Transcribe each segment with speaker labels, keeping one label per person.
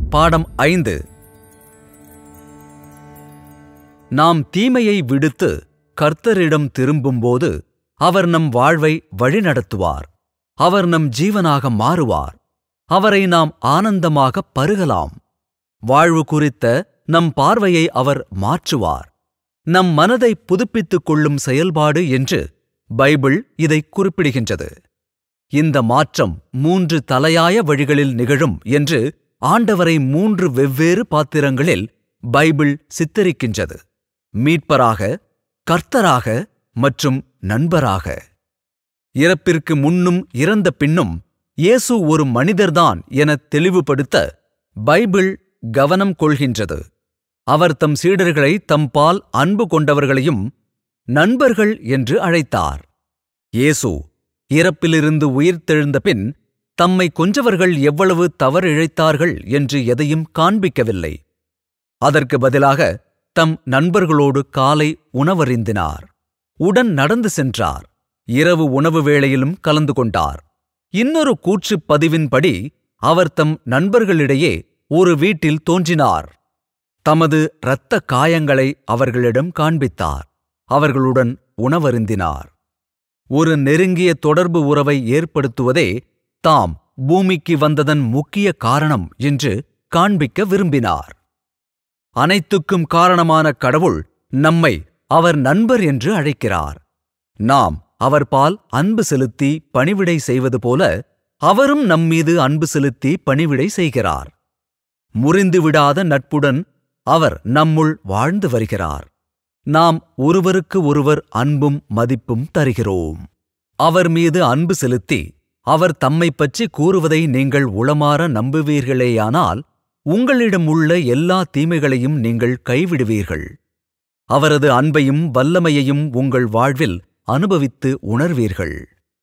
Speaker 1: பாடம் ஐந்து நாம் தீமையை விடுத்து கர்த்தரிடம் திரும்பும்போது அவர் நம் வாழ்வை வழிநடத்துவார் அவர் நம் ஜீவனாக மாறுவார் அவரை நாம் ஆனந்தமாக பருகலாம் வாழ்வு குறித்த நம் பார்வையை அவர் மாற்றுவார் நம் மனதை புதுப்பித்துக் கொள்ளும் செயல்பாடு என்று பைபிள் இதை குறிப்பிடுகின்றது இந்த மாற்றம் மூன்று தலையாய வழிகளில் நிகழும் என்று ஆண்டவரை மூன்று வெவ்வேறு பாத்திரங்களில் பைபிள் சித்தரிக்கின்றது மீட்பராக கர்த்தராக மற்றும் நண்பராக இறப்பிற்கு முன்னும் இறந்த பின்னும் இயேசு ஒரு மனிதர்தான் என தெளிவுபடுத்த பைபிள் கவனம் கொள்கின்றது அவர் தம் சீடர்களை தம்பால் அன்பு கொண்டவர்களையும் நண்பர்கள் என்று அழைத்தார் இயேசு இறப்பிலிருந்து உயிர்த்தெழுந்த பின் தம்மை கொன்றவர்கள் எவ்வளவு தவறிழைத்தார்கள் என்று எதையும் காண்பிக்கவில்லை அதற்கு பதிலாக தம் நண்பர்களோடு காலை உணவருந்தினார் உடன் நடந்து சென்றார் இரவு உணவு வேளையிலும் கலந்து கொண்டார் இன்னொரு கூற்றுப் பதிவின்படி அவர் தம் நண்பர்களிடையே ஒரு வீட்டில் தோன்றினார் தமது இரத்த காயங்களை அவர்களிடம் காண்பித்தார் அவர்களுடன் உணவருந்தினார் ஒரு நெருங்கிய தொடர்பு உறவை ஏற்படுத்துவதே தாம் பூமிக்கு வந்ததன் முக்கிய காரணம் என்று காண்பிக்க விரும்பினார் அனைத்துக்கும் காரணமான கடவுள் நம்மை அவர் நண்பர் என்று அழைக்கிறார் நாம் அவர் பால் அன்பு செலுத்தி பணிவிடை செய்வது போல அவரும் நம்மீது அன்பு செலுத்தி பணிவிடை செய்கிறார் முறிந்துவிடாத நட்புடன் அவர் நம்முள் வாழ்ந்து வருகிறார் நாம் ஒருவருக்கு ஒருவர் அன்பும் மதிப்பும் தருகிறோம் அவர் மீது அன்பு செலுத்தி அவர் தம்மைப் பற்றி கூறுவதை நீங்கள் உளமாற நம்புவீர்களேயானால் உங்களிடம் உள்ள எல்லா தீமைகளையும் நீங்கள் கைவிடுவீர்கள் அவரது அன்பையும் வல்லமையையும் உங்கள் வாழ்வில் அனுபவித்து உணர்வீர்கள்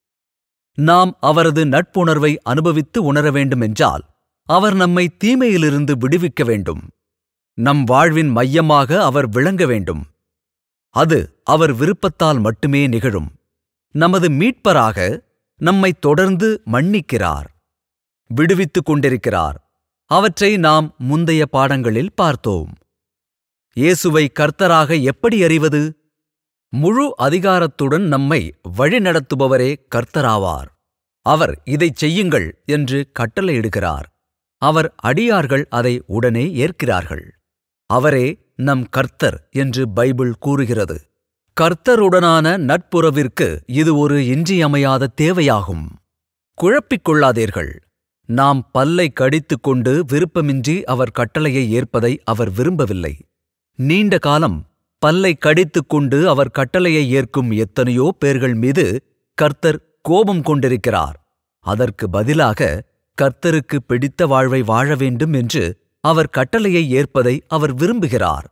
Speaker 1: நாம் அவரது நட்புணர்வை அனுபவித்து உணர வேண்டுமென்றால் அவர் நம்மை தீமையிலிருந்து விடுவிக்க வேண்டும் நம் வாழ்வின் மையமாக அவர் விளங்க வேண்டும் அது அவர் விருப்பத்தால் மட்டுமே நிகழும் நமது மீட்பராக நம்மை தொடர்ந்து மன்னிக்கிறார் விடுவித்துக் கொண்டிருக்கிறார் அவற்றை நாம் முந்தைய பாடங்களில் பார்த்தோம் இயேசுவை கர்த்தராக எப்படி அறிவது முழு அதிகாரத்துடன் நம்மை வழிநடத்துபவரே கர்த்தராவார் அவர் இதைச் செய்யுங்கள் என்று கட்டளையிடுகிறார் அவர் அடியார்கள் அதை உடனே ஏற்கிறார்கள் அவரே நம் கர்த்தர் என்று பைபிள் கூறுகிறது கர்த்தருடனான நட்புறவிற்கு இது ஒரு இன்றியமையாத தேவையாகும் குழப்பிக் கொள்ளாதீர்கள் நாம் பல்லை கடித்துக் கொண்டு விருப்பமின்றி அவர் கட்டளையை ஏற்பதை அவர் விரும்பவில்லை நீண்ட காலம் பல்லை கடித்துக் கொண்டு அவர் கட்டளையை ஏற்கும் எத்தனையோ பேர்கள் மீது கர்த்தர் கோபம் கொண்டிருக்கிறார் அதற்கு பதிலாக கர்த்தருக்கு பிடித்த வாழ்வை வாழ வேண்டும் என்று அவர் கட்டளையை ஏற்பதை அவர் விரும்புகிறார்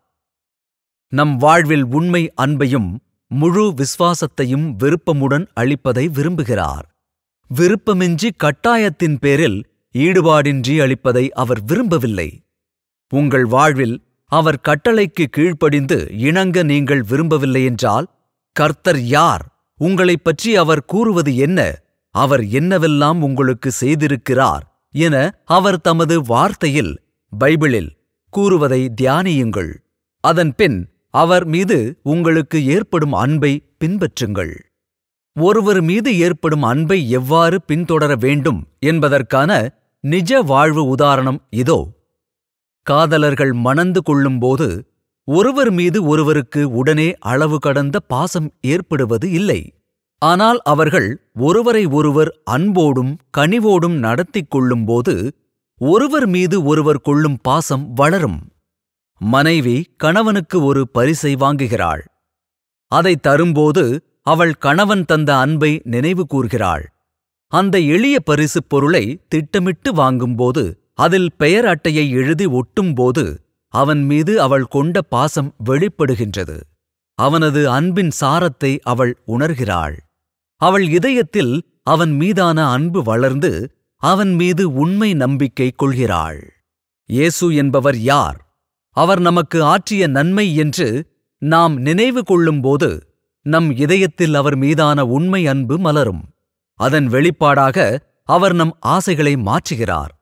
Speaker 1: நம் வாழ்வில் உண்மை அன்பையும் முழு விசுவாசத்தையும் விருப்பமுடன் அளிப்பதை விரும்புகிறார் விருப்பமின்றி கட்டாயத்தின் பேரில் ஈடுபாடின்றி அளிப்பதை அவர் விரும்பவில்லை உங்கள் வாழ்வில் அவர் கட்டளைக்கு கீழ்ப்படிந்து இணங்க நீங்கள் விரும்பவில்லையென்றால் கர்த்தர் யார் உங்களைப் பற்றி அவர் கூறுவது என்ன அவர் என்னவெல்லாம் உங்களுக்கு செய்திருக்கிறார் என அவர் தமது வார்த்தையில் பைபிளில் கூறுவதை தியானியுங்கள் அதன்பின் அவர் மீது உங்களுக்கு ஏற்படும் அன்பை பின்பற்றுங்கள் ஒருவர் மீது ஏற்படும் அன்பை எவ்வாறு பின்தொடர வேண்டும் என்பதற்கான நிஜ வாழ்வு உதாரணம் இதோ காதலர்கள் மணந்து கொள்ளும்போது ஒருவர் மீது ஒருவருக்கு உடனே அளவு கடந்த பாசம் ஏற்படுவது இல்லை ஆனால் அவர்கள் ஒருவரை ஒருவர் அன்போடும் கனிவோடும் நடத்திக் கொள்ளும்போது ஒருவர் மீது ஒருவர் கொள்ளும் பாசம் வளரும் மனைவி கணவனுக்கு ஒரு பரிசை வாங்குகிறாள் அதை தரும்போது அவள் கணவன் தந்த அன்பை நினைவு கூர்கிறாள் அந்த எளிய பரிசுப் பொருளை திட்டமிட்டு வாங்கும்போது அதில் பெயர் அட்டையை எழுதி ஒட்டும்போது அவன் மீது அவள் கொண்ட பாசம் வெளிப்படுகின்றது அவனது அன்பின் சாரத்தை அவள் உணர்கிறாள் அவள் இதயத்தில் அவன் மீதான அன்பு வளர்ந்து அவன் மீது உண்மை நம்பிக்கை கொள்கிறாள் இயேசு என்பவர் யார் அவர் நமக்கு ஆற்றிய நன்மை என்று நாம் நினைவு கொள்ளும்போது நம் இதயத்தில் அவர் மீதான உண்மை அன்பு மலரும் அதன் வெளிப்பாடாக அவர் நம் ஆசைகளை மாற்றுகிறார்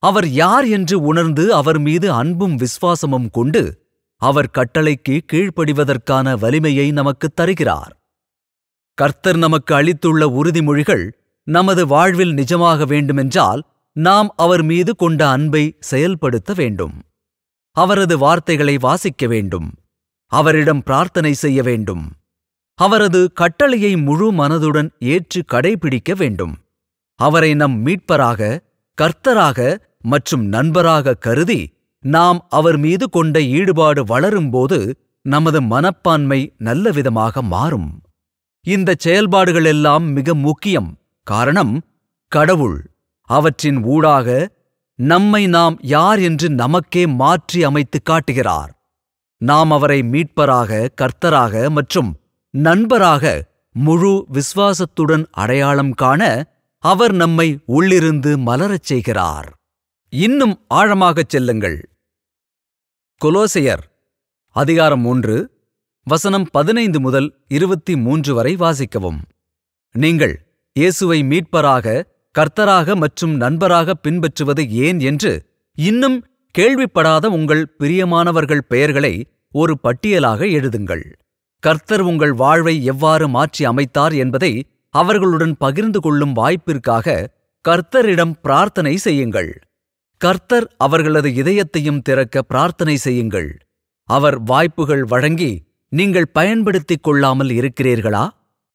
Speaker 1: அவர் யார் என்று உணர்ந்து அவர் மீது அன்பும் விசுவாசமும் கொண்டு அவர் கட்டளைக்கு கீழ்ப்படிவதற்கான வலிமையை நமக்குத் தருகிறார் கர்த்தர் நமக்கு அளித்துள்ள உறுதிமொழிகள் நமது வாழ்வில் நிஜமாக வேண்டுமென்றால் நாம் அவர் மீது கொண்ட அன்பை செயல்படுத்த வேண்டும் அவரது வார்த்தைகளை வாசிக்க வேண்டும் அவரிடம் பிரார்த்தனை செய்ய வேண்டும் அவரது கட்டளையை முழு மனதுடன் ஏற்று கடைபிடிக்க வேண்டும் அவரை நம் மீட்பராக கர்த்தராக மற்றும் நண்பராக கருதி நாம் அவர் மீது கொண்ட ஈடுபாடு வளரும்போது நமது மனப்பான்மை நல்லவிதமாக மாறும் இந்த செயல்பாடுகளெல்லாம் மிக முக்கியம் காரணம் கடவுள் அவற்றின் ஊடாக நம்மை நாம் யார் என்று நமக்கே மாற்றி அமைத்துக் காட்டுகிறார் நாம் அவரை மீட்பராக கர்த்தராக மற்றும் நண்பராக முழு விசுவாசத்துடன் அடையாளம் காண அவர் நம்மை உள்ளிருந்து மலரச் செய்கிறார் இன்னும் ஆழமாகச் செல்லுங்கள் கொலோசையர் அதிகாரம் ஒன்று வசனம் பதினைந்து முதல் இருபத்தி மூன்று வரை வாசிக்கவும் நீங்கள் இயேசுவை மீட்பராக கர்த்தராக மற்றும் நண்பராக பின்பற்றுவது ஏன் என்று இன்னும் கேள்விப்படாத உங்கள் பிரியமானவர்கள் பெயர்களை ஒரு பட்டியலாக எழுதுங்கள் கர்த்தர் உங்கள் வாழ்வை எவ்வாறு மாற்றி அமைத்தார் என்பதை அவர்களுடன் பகிர்ந்து கொள்ளும் வாய்ப்பிற்காக கர்த்தரிடம் பிரார்த்தனை செய்யுங்கள் கர்த்தர் அவர்களது இதயத்தையும் திறக்க பிரார்த்தனை செய்யுங்கள் அவர் வாய்ப்புகள் வழங்கி நீங்கள் பயன்படுத்திக் கொள்ளாமல் இருக்கிறீர்களா